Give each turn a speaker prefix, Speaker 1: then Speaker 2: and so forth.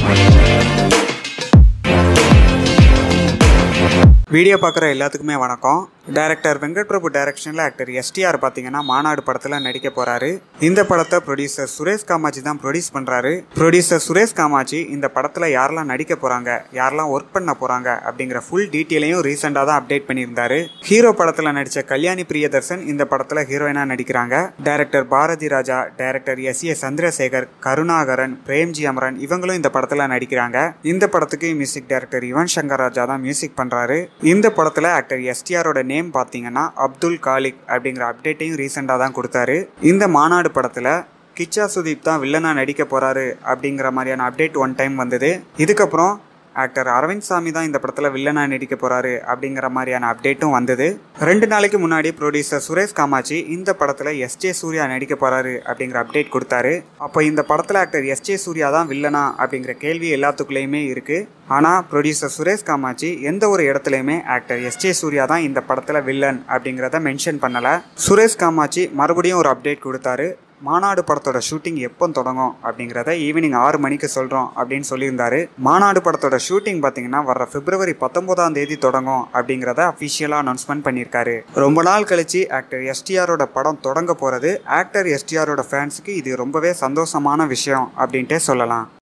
Speaker 1: video பார்க்குற எல்லாத்துக்குமே வணக்கம் டைரக்டர் வெங்கட் பிரபு டைரக்ஷனில் ஆக்டர் எஸ்டிஆர் பார்த்தீங்கன்னா மாநாடு படத்தில் நடிக்க போகிறாரு இந்த படத்தை ப்ரொடியூசர் சுரேஷ் காமாட்சி தான் ப்ரொடியூஸ் பண்ணுறாரு ப்ரொடியூசர் சுரேஷ் காமாட்சி இந்த படத்தில் யாரெல்லாம் நடிக்க போகிறாங்க யாரெல்லாம் ஒர்க் பண்ண போகிறாங்க அப்படிங்கிற ஃபுல் டீட்டெயிலையும் ரீசெண்டாக தான் அப்டேட் பண்ணியிருந்தாரு ஹீரோ படத்தில் நடித்த கல்யாணி பிரியதர்சன் இந்த படத்தில் ஹீரோயினாக நடிக்கிறாங்க director Bharathi Raja director S A Chandrasekhar Karunakaran Premji Amaran இவங்களும் இந்த படத்தில் நடிக்கிறாங்க இந்த படத்துக்கு மியூசிக் டைரக்டர் யுவன் சங்கர் ராஜா தான் மியூசிக் பண்ணுறாரு இந்த படத்தில் ஆக்டர் எஸ்டிஆரோட நேம் பார்த்தீங்கன்னா அப்துல் காலிக் அப்படிங்கிற அப்டேட்டையும் ரீசெண்டாக தான் கொடுத்தாரு இந்த மாநாடு படத்தில் கிச்சா சுதீப் தான் வில்லனாக நடிக்க போகிறாரு அப்படிங்கிற மாதிரியான அப்டேட் ஒன் டைம் வந்தது இதுக்கப்புறம் ஆக்டர் அரவிந்த் சாமி தான் இந்த படத்தில் வில்லனாக நடிக்க போகிறாரு அப்படிங்கிற மாதிரியான அப்டேட்டும் வந்தது ரெண்டு நாளைக்கு முன்னாடி ப்ரொடியூசர் சுரேஷ் காமாட்சி இந்த படத்தில் எஸ்ஜே சூர்யா நடிக்க போகிறாரு அப்படிங்கிற அப்டேட் கொடுத்தாரு அப்போ இந்த படத்தில் ஆக்டர் எஸ்ஜே சூர்யா தான் வில்லனா அப்படிங்கிற கேள்வி எல்லாத்துக்குள்ளேயுமே இருக்குது ஆனால் ப்ரொடியூசர் சுரேஷ் காமாட்சி எந்த ஒரு இடத்துலையுமே ஆக்டர் எஸ்ஜே சூர்யா தான் இந்த படத்தில் வில்லன் அப்படிங்கிறத மென்ஷன் பண்ணலை சுரேஷ் காமாட்சி மறுபடியும் ஒரு அப்டேட் கொடுத்தாரு மாநாடு படத்தோட ஷூட்டிங் எப்போ தொடங்கும் அப்படிங்கிறத ஈவினிங் ஆறு மணிக்கு சொல்கிறோம் அப்படின்னு சொல்லியிருந்தாரு மாநாடு படத்தோட ஷூட்டிங் பார்த்தீங்கன்னா வர பிப்ரவரி பத்தொன்பதாம் தேதி தொடங்கும் அப்படிங்கிறத அஃபிஷியலாக அனௌன்ஸ்மெண்ட் பண்ணியிருக்காரு ரொம்ப நாள் கழிச்சு ஆக்டர் எஸ்டிஆரோட படம் தொடங்க போகிறது ஆக்டர் எஸ்டிஆரோட ஃபேன்ஸுக்கு இது ரொம்பவே சந்தோஷமான விஷயம் அப்படின்ட்டே சொல்லலாம்